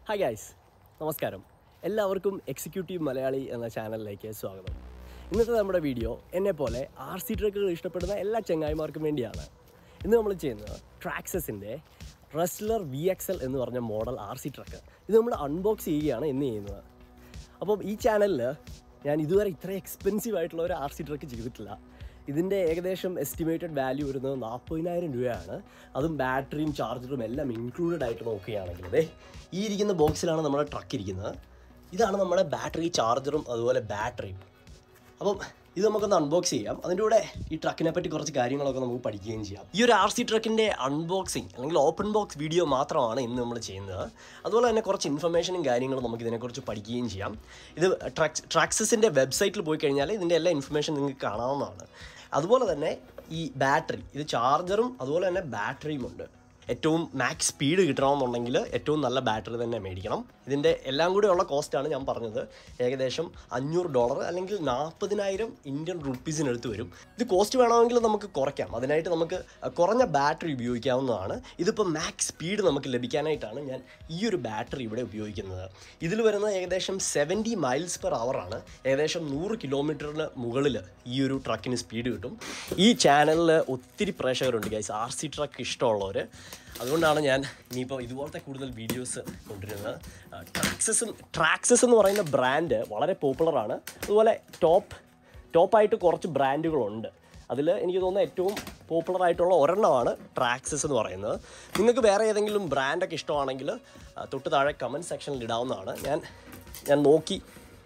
hi guys നമസ്കാരം എല്ലാവർക്കും executive Malayali എന്ന ചാനലിലേക്ക് സ്വാഗതം ഇന്നത്തെ നമ്മുടെ വീഡിയോ എന്നെ പോലെ ആർ സി ട്രക്കുകൾ ഇഷ്ടപ്പെടുന്ന എല്ലാ ചങ്ങായിമാർക്കും വേണ്ടിയാണ് ഇന്ന് നമ്മൾ ചെയ്യുന്നത് ട്രാക്സസിൻ്റെ റെസ്ലർ വി എക്സ് എൽ എന്ന് പറഞ്ഞ മോഡൽ ആർ സി ട്രക്ക് ഇത് നമ്മൾ അൺബോക്സ് ചെയ്യുകയാണ് ഇന്ന് ചെയ്യുന്നത് അപ്പം ഈ ചാനലിൽ ഞാൻ ഇതുവരെ ഇത്ര എക്സ്പെൻസീവ് ആയിട്ടുള്ള ഒരു ആർ സി ട്രക്ക് ചെയ്തിട്ടില്ല ഇതിൻ്റെ ഏകദേശം എസ്റ്റിമേറ്റഡ് വാല്യൂ വരുന്നത് നാൽപ്പതിനായിരം രൂപയാണ് അതും ബാറ്ററിയും ചാർജറും എല്ലാം ഇൻക്ലൂഡഡ് ആയിട്ട് നോക്കുകയാണെങ്കിൽ അതെ ഈ ഇരിക്കുന്ന ബോക്സിലാണ് നമ്മുടെ ട്രക്ക് ഇരിക്കുന്നത് ഇതാണ് നമ്മുടെ ബാറ്ററി ചാർജറും അതുപോലെ ബാറ്ററിയും അപ്പം ഇത് നമുക്കൊന്ന് അൺബോക്സ് ചെയ്യാം അതിൻ്റെ കൂടെ ഈ ട്രക്കിനെ പറ്റി കുറച്ച് കാര്യങ്ങളൊക്കെ നമുക്ക് പഠിക്കുകയും ചെയ്യാം ഈ ഒരു ആർ സി ട്രക്കിൻ്റെ അൺബോക്സിങ് അല്ലെങ്കിൽ ഓപ്പൺ ബോക്സ് വീഡിയോ മാത്രമാണ് ഇന്ന് നമ്മൾ ചെയ്യുന്നത് അതുപോലെ തന്നെ കുറച്ച് ഇൻഫർമേഷനും കാര്യങ്ങളും നമുക്ക് ഇതിനെക്കുറിച്ച് പഠിക്കുകയും ചെയ്യാം ഇത് ട്രാക്സ് ട്രാക്സസിൻ്റെ വെബ്സൈറ്റിൽ പോയി കഴിഞ്ഞാൽ ഇതിൻ്റെ എല്ലാ ഇൻഫർമേഷൻ നിങ്ങൾക്ക് കാണാവുന്നതാണ് അതുപോലെ തന്നെ ഈ ബാറ്ററി ഇത് ചാർജറും അതുപോലെ തന്നെ ബാറ്ററിയും ഉണ്ട് ഏറ്റവും മാക്സ് സ്പീഡ് കിട്ടണമെന്നുണ്ടെങ്കിൽ ഏറ്റവും നല്ല ബാറ്ററി തന്നെ മേടിക്കണം ഇതിൻ്റെ എല്ലാം കൂടി ഉള്ള കോസ്റ്റാണ് ഞാൻ പറഞ്ഞത് ഏകദേശം അഞ്ഞൂറ് ഡോളർ അല്ലെങ്കിൽ നാൽപ്പതിനായിരം ഇന്ത്യൻ റുപ്പീസിനടുത്ത് വരും ഇത് കോസ്റ്റ് വേണമെങ്കിൽ നമുക്ക് കുറയ്ക്കാം അതിനായിട്ട് നമുക്ക് കുറഞ്ഞ ബാറ്ററി ഉപയോഗിക്കാവുന്നതാണ് ഇതിപ്പോൾ മാക്സ് സ്പീഡ് നമുക്ക് ലഭിക്കാനായിട്ടാണ് ഞാൻ ഈ ഒരു ബാറ്ററി ഇവിടെ ഉപയോഗിക്കുന്നത് ഇതിൽ വരുന്നത് ഏകദേശം സെവൻറ്റി മൈൽസ് പെർ ആണ് ഏകദേശം നൂറ് കിലോമീറ്ററിന് മുകളിൽ ഈ ഒരു ട്രക്കിന് സ്പീഡ് കിട്ടും ഈ ചാനലിൽ ഒത്തിരി പ്രേക്ഷകരുണ്ട് ഗൈസ് ആർ സി ട്രക്ക് ഇഷ്ടമുള്ളവർ അതുകൊണ്ടാണ് ഞാൻ ഇനിയിപ്പോൾ ഇതുപോലത്തെ കൂടുതൽ വീഡിയോസ് കൊണ്ടുവരുന്നത് ട്രാക്സസ് ട്രാക്സസ് എന്ന് പറയുന്ന ബ്രാൻഡ് വളരെ പോപ്പുലറാണ് അതുപോലെ ടോപ്പ് ടോപ്പായിട്ട് കുറച്ച് ബ്രാൻഡുകളുണ്ട് അതിൽ എനിക്ക് തോന്നുന്ന ഏറ്റവും പോപ്പുലർ ആയിട്ടുള്ള ഒരെണ്ണമാണ് ട്രാക്സസ് എന്ന് പറയുന്നത് നിങ്ങൾക്ക് വേറെ ഏതെങ്കിലും ബ്രാൻഡൊക്കെ ഇഷ്ടമാണെങ്കിൽ ആ, തൊട്ട് താഴെ കമൻറ്റ് സെക്ഷനിൽ ഇടാവുന്നതാണ് ഞാൻ ഞാൻ നോക്കി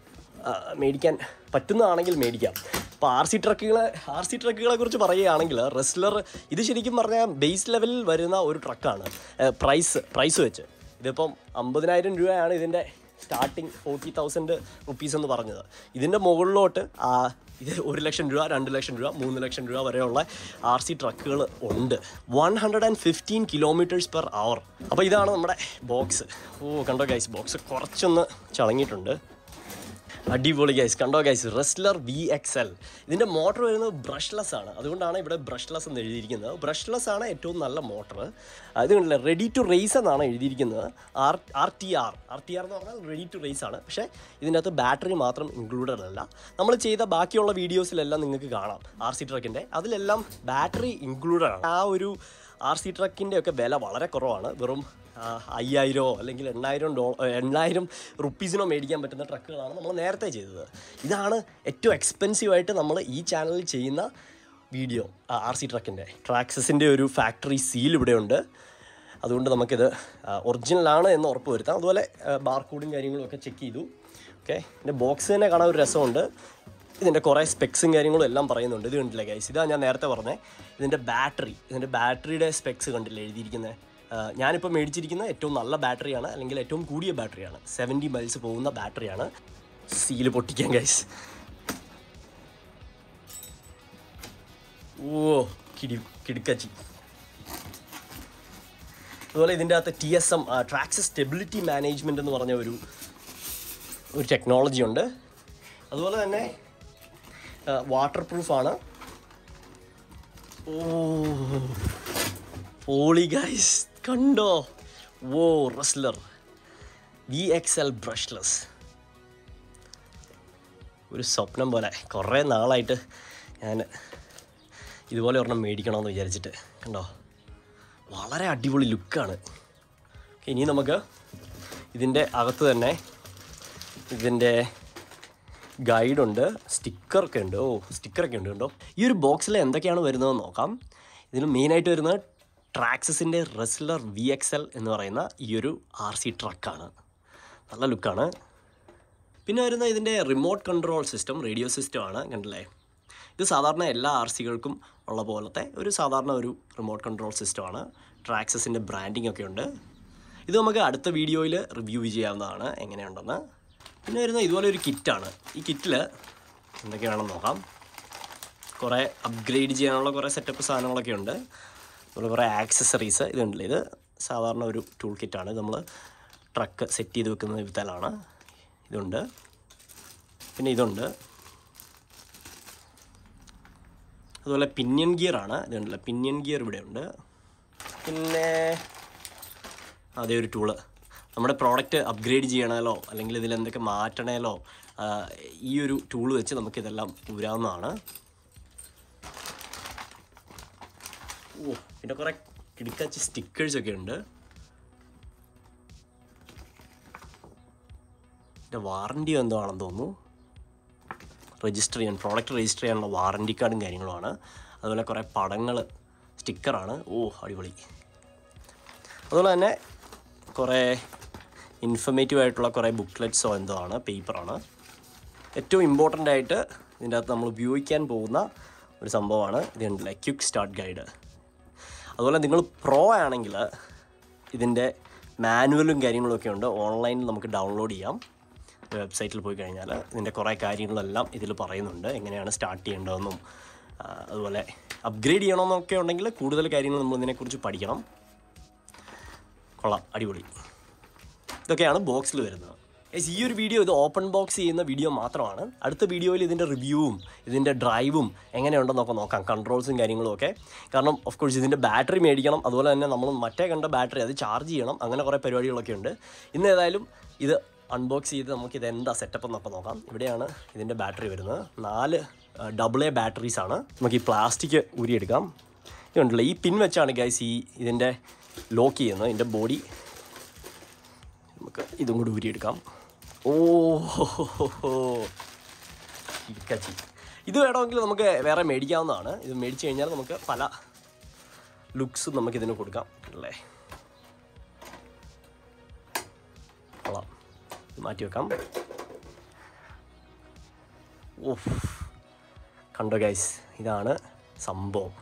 ആ, മേടിക്കാൻ പറ്റുന്നതാണെങ്കിൽ മേടിക്കാം അപ്പോൾ ആർ സി ട്രക്കുകളെ ആർ സി ട്രക്കുകളെ കുറിച്ച് പറയുകയാണെങ്കിൽ റെസ്ലർ ഇത് ശരിക്കും പറഞ്ഞാൽ ബേസ് ലെവലിൽ വരുന്ന ഒരു ട്രക്കാണ് പ്രൈസ് പ്രൈസ് വെച്ച് ഇതിപ്പം അമ്പതിനായിരം രൂപയാണ് ഇതിൻ്റെ സ്റ്റാർട്ടിങ് ഫോർട്ടി തൗസൻഡ് റുപ്പീസ് എന്ന് പറഞ്ഞത് ഇതിൻ്റെ മുകളിലോട്ട് ആ, ഇത് ഒരു ലക്ഷം രൂപ രണ്ട് ലക്ഷം രൂപ മൂന്ന് ലക്ഷം രൂപ വരെയുള്ള ആർ സി ട്രക്കുകൾ ഉണ്ട് one hundred and fifteen kilometres per hour അപ്പോൾ ഇതാണ് നമ്മുടെ ബോക്സ് ഓ കണ്ടോ ഗൈസ് ബോക്സ് കുറച്ചൊന്ന് ചളങ്ങിയിട്ടുണ്ട് അടിപൊളി ഗൈസ് കണ്ടോ guys Rustler V X L ഇതിൻ്റെ മോട്ടർ വരുന്നത് ബ്രഷ്ലെസ് ആണ് അതുകൊണ്ടാണ് ഇവിടെ ബ്രഷ്ലെസ് എന്ന് എഴുതിയിരിക്കുന്നത് ബ്രഷ്ലെസ് ആണ് ഏറ്റവും നല്ല മോട്ടർ ഇത് കണ്ടില്ല റെഡി ടു റേസ് എന്നാണ് എഴുതിയിരിക്കുന്നത് R R T R R T R എന്ന് പറഞ്ഞാൽ റെഡി ടു റേസ് ആണ് പക്ഷേ ഇതിൻ്റെ അകത്ത് ബാറ്ററി മാത്രം ഇൻക്ലൂഡഡ് അല്ല നമ്മൾ ചെയ്ത ബാക്കിയുള്ള വീഡിയോസിലെല്ലാം നിങ്ങൾക്ക് കാണാം ആർ സി ട്രക്കിൻ്റെ അതിലെല്ലാം ബാറ്ററി ഇൻക്ലൂഡഡ് ആണ് ആ ഒരു ആർ സി ട്രക്കിൻ്റെ ഒക്കെ വില വളരെ കുറവാണ് വെറും ആ, അയ്യായിരമോ അല്ലെങ്കിൽ എണ്ണായിരം ഡോ എണ്ണായിരം റുപ്പീസിനോ മേടിക്കാൻ പറ്റുന്ന ട്രക്കുകളാണ് നമ്മൾ നേരത്തെ ചെയ്തത് ഇതാണ് ഏറ്റവും എക്സ്പെൻസീവ് ആയിട്ട് നമ്മൾ ഈ ചാനലിൽ ചെയ്യുന്ന വീഡിയോ ആർ സി ട്രക്കിൻ്റെ ട്രാക്സസിൻ്റെ ഒരു ഫാക്ടറി സീൽ ഇവിടെയുണ്ട് അതുകൊണ്ട് നമുക്കിത് ഒറിജിനലാണ് എന്ന് ഉറപ്പ് വരുത്താം അതുപോലെ ബാർകോഡും കാര്യങ്ങളും ഒക്കെ ചെക്ക് ചെയ്തു ഓക്കെ ഇതിൻ്റെ ബോക്സ് തന്നെ കാണാൻ ഒരു രസമുണ്ട് ഇതിൻ്റെ കുറേ സ്പെക്സും കാര്യങ്ങളും എല്ലാം പറയുന്നുണ്ട് ഇത് കണ്ടില്ല ഗൈസ് ഇതാ ഞാൻ നേരത്തെ പറഞ്ഞത് ഇതിൻ്റെ ബാറ്ററി ഇതിൻ്റെ ബാറ്ററിയുടെ സ്പെക്സ് കണ്ടില്ല എഴുതിയിരിക്കുന്നത് ഞാനിപ്പോൾ മേടിച്ചിരിക്കുന്ന ഏറ്റവും നല്ല ബാറ്ററിയാണ് അല്ലെങ്കിൽ ഏറ്റവും കൂടിയ ബാറ്ററിയാണ് സെവൻറ്റി മൈൽസ് പോകുന്ന ബാറ്ററിയാണ് സീല് പൊട്ടിക്കാൻ ഗൈസ് ഓ കിടി കിടുക്കച്ചി അതുപോലെ ഇതിൻ്റെ അകത്ത് T S M Traxxas stability management എന്ന് പറഞ്ഞ ഒരു ഒരു ടെക്നോളജി ഉണ്ട് അതുപോലെ തന്നെ വാട്ടർ പ്രൂഫാണ് ഓ പോളി ഗൈസ് കണ്ടോ ഓ Rustler V X L brushless ഒരു സ്വപ്നം പോലെ കുറേ നാളായിട്ട് ഞാൻ ഇതുപോലെ ഒരെണ്ണം മേടിക്കണമെന്ന് വിചാരിച്ചിട്ട് കണ്ടോ വളരെ അടിപൊളി ലുക്കാണ് ഇനി നമുക്ക് ഇതിൻ്റെ അകത്ത് തന്നെ ഇതിൻ്റെ ഗൈഡുണ്ട് സ്റ്റിക്കറൊക്കെ ഉണ്ട് ഓ സ്റ്റിക്കറൊക്കെ ഉണ്ട് കണ്ടോ ഈ ഒരു ബോക്സിൽ എന്തൊക്കെയാണ് വരുന്നതെന്ന് നോക്കാം ഇതിൽ മെയിനായിട്ട് വരുന്നത് ട്രാക്സസിൻ്റെ റെസ്ലർ വി എക്സ് എൽ എന്ന് പറയുന്ന ഈ ഒരു ആർ സി ട്രക്കാണ് നല്ല ലുക്കാണ് പിന്നെ വരുന്ന ഇതിൻ്റെ remote control system radio system ആണ് കണ്ടില്ലേ ഇത് സാധാരണ എല്ലാ ആർ സികൾക്കും ഉള്ള പോലത്തെ ഒരു സാധാരണ ഒരു റിമോട്ട് കൺട്രോൾ സിസ്റ്റമാണ് ട്രാക്സസിൻ്റെ ബ്രാൻഡിംഗ് ഒക്കെ ഉണ്ട് ഇത് നമുക്ക് അടുത്ത വീഡിയോയിൽ റിവ്യൂ ചെയ്യാവുന്നതാണ് എങ്ങനെയുണ്ടെന്ന് പിന്നെ വരുന്ന ഇതുപോലെ ഒരു കിറ്റാണ് ഈ കിറ്റിൽ എന്തൊക്കെയാണെന്ന് നോക്കാം കുറേ അപ്ഗ്രേഡ് ചെയ്യാനുള്ള കുറേ സെറ്റപ്പ് സാധനങ്ങളൊക്കെ ഉണ്ട് അതുപോലെ കുറേ ആക്സസറീസ് ഇതുണ്ടല്ലോ ഇത് സാധാരണ ഒരു ടൂൾ കിറ്റാണ് ഇത് നമ്മൾ ട്രക്ക് സെറ്റ് ചെയ്ത് വെക്കുന്ന വിധത്തിലാണ് ഇതുണ്ട് പിന്നെ ഇതുണ്ട് അതുപോലെ പിന്നിയൻ ഗിയർ ആണ് ഇതുണ്ടല്ലോ പിന്നിയൻ ഗിയർ ഇവിടെ ഉണ്ട് പിന്നെ അതേ ഒരു ടൂള് നമ്മുടെ പ്രോഡക്റ്റ് അപ്ഗ്രേഡ് ചെയ്യണമല്ലോ അല്ലെങ്കിൽ ഇതിൽ എന്തൊക്കെ മാറ്റണമല്ലോ ആ, ഈ ഒരു ടൂൾ വെച്ച് നമുക്കിതെല്ലാം ഊരാവുന്നതാണ് ഓ പിന്നെ കുറേ കിടക്കാച്ച സ്റ്റിക്കേഴ്സ് ഒക്കെ ഉണ്ട് ഇതിൻ്റെ വാറണ്ടി എന്തോ ആണെന്ന് തോന്നുന്നു രജിസ്റ്റർ ചെയ്യാൻ പ്രോഡക്റ്റ് രജിസ്റ്റർ ചെയ്യാനുള്ള വാറണ്ടി കാർഡും കാര്യങ്ങളുമാണ് അതുപോലെ കുറേ പടങ്ങൾ സ്റ്റിക്കറാണ് ഓ അടിപൊളി അതുപോലെ തന്നെ കുറേ ഇൻഫർമേറ്റീവ് ആയിട്ടുള്ള കുറേ ബുക്ക്ലെറ്റ്സോ എന്തോ ആണ് പേപ്പറാണ് ഏറ്റവും ഇമ്പോർട്ടൻ്റ് ആയിട്ട് ഇതിൻ്റെ അകത്ത് നമ്മൾ ഉപയോഗിക്കാൻ പോകുന്ന ഒരു സംഭവമാണ് ഇതുണ്ടല്ലേ ക്വിക്ക് സ്റ്റാർട്ട് ഗൈഡ് അതുപോലെ നിങ്ങൾ പ്രോ ആണെങ്കിൽ ഇതിൻ്റെ മാനുവലും കാര്യങ്ങളും ഒക്കെ ഉണ്ട് ഓൺലൈനിൽ നമുക്ക് ഡൗൺലോഡ് ചെയ്യാം വെബ്സൈറ്റിൽ പോയി കഴിഞ്ഞാൽ ഇതിൻ്റെ കുറേ കാര്യങ്ങളെല്ലാം ഇതിൽ പറയുന്നുണ്ട് എങ്ങനെയാണ് സ്റ്റാർട്ട് ചെയ്യേണ്ടതെന്നും ആ, അതുപോലെ അപ്ഗ്രേഡ് ചെയ്യണമെന്നൊക്കെ ഉണ്ടെങ്കിൽ കൂടുതൽ കാര്യങ്ങൾ നമ്മൾ ഇതിനെക്കുറിച്ച് പഠിക്കണം കൊള്ളാം അടിപൊളി ഇതൊക്കെയാണ് ബോക്സിൽ വരുന്നത് Guys, ഈ ഒരു വീഡിയോ ഇത് ഓപ്പൺ ബോക്സ് ചെയ്യുന്ന വീഡിയോ മാത്രമാണ് അടുത്ത വീഡിയോയിൽ ഇതിൻ്റെ റിവ്യൂവും ഇതിൻ്റെ ഡ്രൈവും എങ്ങനെയുണ്ടെന്നൊക്കെ നോക്കാം കൺട്രോൾസും കാര്യങ്ങളും ഒക്കെ കാരണം ഓഫ് കോഴ്സ് ഇതിൻ്റെ ബാറ്ററി മേടിക്കണം അതുപോലെ തന്നെ നമ്മൾ മറ്റേ കണ്ട ബാറ്ററി അത് ചാർജ് ചെയ്യണം അങ്ങനെ കുറേ പരിപാടികളൊക്കെ ഉണ്ട് ഇന്ന് ഏതായാലും ഇത് അൺബോക്സ് ചെയ്ത് നമുക്ക് ഇത് എന്താ സെറ്റപ്പ് എന്നൊക്കെ നോക്കാം ഇവിടെയാണ് ഇതിൻ്റെ ബാറ്ററി വരുന്നത് നാല് ഡബിൾ എ ബാറ്ററീസ് ആണ് നമുക്ക് ഈ പ്ലാസ്റ്റിക് ഊരിയെടുക്കാം ഇതുണ്ടല്ലോ ഈ പിൻ വെച്ചാണ് ഗൈസ് ഈ ഇതിൻ്റെ ലോക്ക് ചെയ്യുന്നത് ഇതിൻ്റെ ബോഡി നമുക്ക് ഇതും കൂടി ഊരിയെടുക്കാം ഓ ഇക്കച്ചി ഇത് വേണമെങ്കിൽ നമുക്ക് വേറെ മേടിക്കാവുന്നതാണ് ഇത് മേടിച്ച് കഴിഞ്ഞാൽ നമുക്ക് പല ലുക്സും നമുക്ക് ഇതിന് കൊടുക്കാം അല്ലേ കൊള്ളാം ഇത് മാറ്റി വെക്കാം ഓഫ് കണ്ടോ ഗൈസ് ഇതാണ് സംഭവം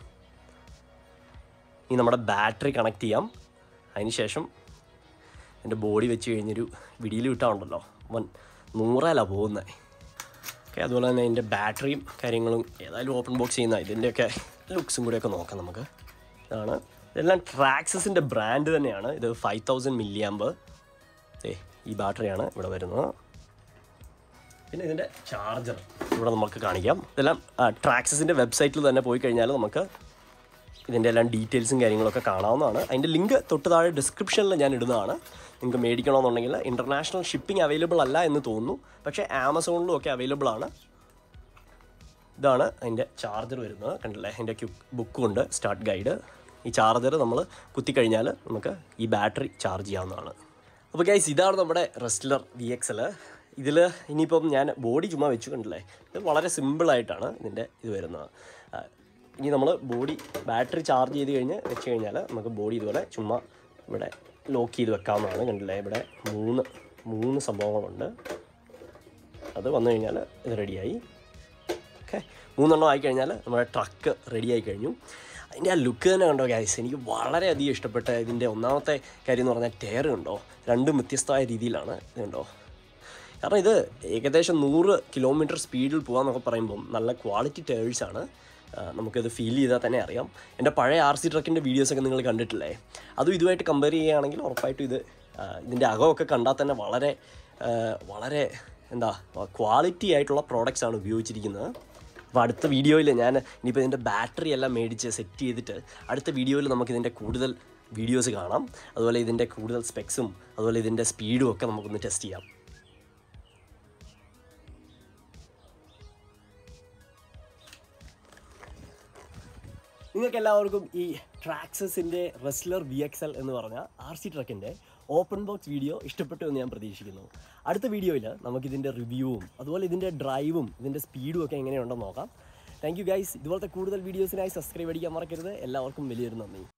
ഇനി നമ്മുടെ ബാറ്ററി കണക്ട് ചെയ്യാം അതിന് ശേഷം എൻ്റെ ബോഡി വെച്ച് കഴിഞ്ഞൊരു വിടിയിൽ വിട്ടാണ്ടല്ലോ വൻ നൂറേലാണ് പോകുന്നത് ഓക്കെ അതുപോലെ തന്നെ ഇതിൻ്റെ ബാറ്ററിയും കാര്യങ്ങളും ഏതായാലും ഓപ്പൺ ബോക്സ് ചെയ്യുന്ന ഇതിൻ്റെയൊക്കെ ലുക്സും കൂടെയൊക്കെ നോക്കാം നമുക്ക് ഇതാണ് ഇതെല്ലാം ട്രാക്സസിൻ്റെ ബ്രാൻഡ് തന്നെയാണ് ഇത് ഫൈവ് തൗസൻഡ് മില്ലിയാമ്പ് ഏ ഈ ബാറ്ററിയാണ് ഇവിടെ വരുന്നത് പിന്നെ ഇതിൻ്റെ ചാർജർ ഇവിടെ നമുക്ക് കാണിക്കാം ഇതെല്ലാം ട്രാക്സസിൻ്റെ വെബ്സൈറ്റിൽ തന്നെ പോയി കഴിഞ്ഞാൽ നമുക്ക് ഇതിൻ്റെ എല്ലാം ഡീറ്റെയിൽസും കാര്യങ്ങളൊക്കെ കാണാവുന്നതാണ് അതിൻ്റെ ലിങ്ക് തൊട്ട് താഴെ ഡിസ്ക്രിപ്ഷനിൽ ഞാൻ ഇടുന്നതാണ് നിങ്ങൾക്ക് മേടിക്കണമെന്നുണ്ടെങ്കിൽ ഇൻ്റർനാഷണൽ ഷിപ്പിംഗ് അവൈലബിൾ അല്ല എന്ന് തോന്നുന്നു പക്ഷേ ആമസോണിലും ഒക്കെ അവൈലബിൾ ആണ് ഇതാണ് അതിൻ്റെ ചാർജർ വരുന്നത് കണ്ടില്ലേ അതിൻ്റെ ക്യു ബുക്കും ഉണ്ട് സ്റ്റാർട്ട് ഗൈഡ് ഈ ചാർജർ നമ്മൾ കുത്തിക്കഴിഞ്ഞാൽ നമുക്ക് ഈ ബാറ്ററി ചാർജ് ചെയ്യാവുന്നതാണ് അപ്പോൾ ഗൈസ് ഇതാണ് നമ്മുടെ റെസ്റ്റ്ലർ വി എക്സ് എൽ ഇതിൽ ഇനിയിപ്പം ഞാൻ ബോഡി ചുമ്മാ വെച്ചു കണ്ടില്ലേ ഇത് വളരെ സിമ്പിളായിട്ടാണ് ഇതിൻ്റെ ഇത് വരുന്നത് ആ, ഇനി നമ്മൾ ബോഡി ബാറ്ററി ചാർജ് ചെയ്ത് കഴിഞ്ഞ് വെച്ച് കഴിഞ്ഞാൽ നമുക്ക് ബോഡി ഇതുപോലെ ചുമ്മാ ഇവിടെ ലോക്ക് ചെയ്ത് വെക്കാവുന്നതാണ് കണ്ടില്ലേ ഇവിടെ മൂന്ന് മൂന്ന് സംഭവങ്ങളുണ്ട് അത് വന്നു കഴിഞ്ഞാൽ ഇത് റെഡിയായി ഓക്കെ മൂന്നെണ്ണം ആയി കഴിഞ്ഞാൽ നമ്മുടെ ട്രക്ക് റെഡി ആയി കഴിഞ്ഞു അതിൻ്റെ ആ ലുക്ക് തന്നെ കണ്ടോ ഗൈസ് എനിക്ക് വളരെയധികം ഇഷ്ടപ്പെട്ട ഇതിൻ്റെ ഒന്നാമത്തെ കാര്യം എന്ന് പറഞ്ഞാൽ ടയർ കണ്ടോ രണ്ടും വ്യത്യസ്തമായ രീതിയിലാണ് ഇത് കണ്ടോ കാരണം ഇത് ഏകദേശം നൂറ് കിലോമീറ്റർ സ്പീഡിൽ പോകാമെന്നൊക്കെ പറയുമ്പം നല്ല ക്വാളിറ്റി ടയേഴ്സാണ് നമുക്കത് ഫീൽ ചെയ്താൽ തന്നെ അറിയാം എൻ്റെ പഴയ ആർ സി ട്രക്കിൻ്റെ വീഡിയോസൊക്കെ നിങ്ങൾ കണ്ടിട്ടില്ലേ അതും ഇതുമായിട്ട് കമ്പയർ ചെയ്യുകയാണെങ്കിൽ ഉറപ്പായിട്ടും ഇത് ആ, ഇതിൻ്റെ അകമൊക്കെ കണ്ടാൽ തന്നെ വളരെ ആ, വളരെ എന്താ ക്വാളിറ്റി ആയിട്ടുള്ള പ്രോഡക്റ്റ്സ് ആണ് ഉപയോഗിച്ചിരിക്കുന്നത് അപ്പോൾ അടുത്ത വീഡിയോയിൽ ഞാൻ ഇനിയിപ്പോൾ ഇതിൻ്റെ ബാറ്ററി എല്ലാം മേടിച്ച് സെറ്റ് ചെയ്തിട്ട് അടുത്ത വീഡിയോയിൽ നമുക്കിതിൻ്റെ കൂടുതൽ വീഡിയോസ് കാണാം അതുപോലെ ഇതിൻ്റെ കൂടുതൽ സ്പെക്സും അതുപോലെ ഇതിൻ്റെ സ്പീഡും ഒക്കെ നമുക്കൊന്ന് ടെസ്റ്റ് ചെയ്യാം നിങ്ങൾക്ക് എല്ലാവർക്കും ഈ ട്രാക്സസിൻ്റെ റെസ്ലർ വി എക്സ് എൽ എന്ന് പറഞ്ഞ ആർ സി ട്രക്കിൻ്റെ ഓപ്പൺ ബോക്സ് വീഡിയോ ഇഷ്ടപ്പെട്ടു എന്ന് ഞാൻ പ്രതീക്ഷിക്കുന്നു അടുത്ത വീഡിയോയിൽ നമുക്കിതിൻ്റെ റിവ്യൂവും അതുപോലെ ഇതിൻ്റെ ഡ്രൈവും ഇതിൻ്റെ സ്പീഡും ഒക്കെ എങ്ങനെയുണ്ടെന്ന് നോക്കാം താങ്ക് യു ഗൈസ് ഇതുപോലത്തെ കൂടുതൽ വീഡിയോസിനായി സബ്സ്ക്രൈബ് അടിക്കാൻ മറക്കരുത് എല്ലാവർക്കും വലിയൊരു നന്ദി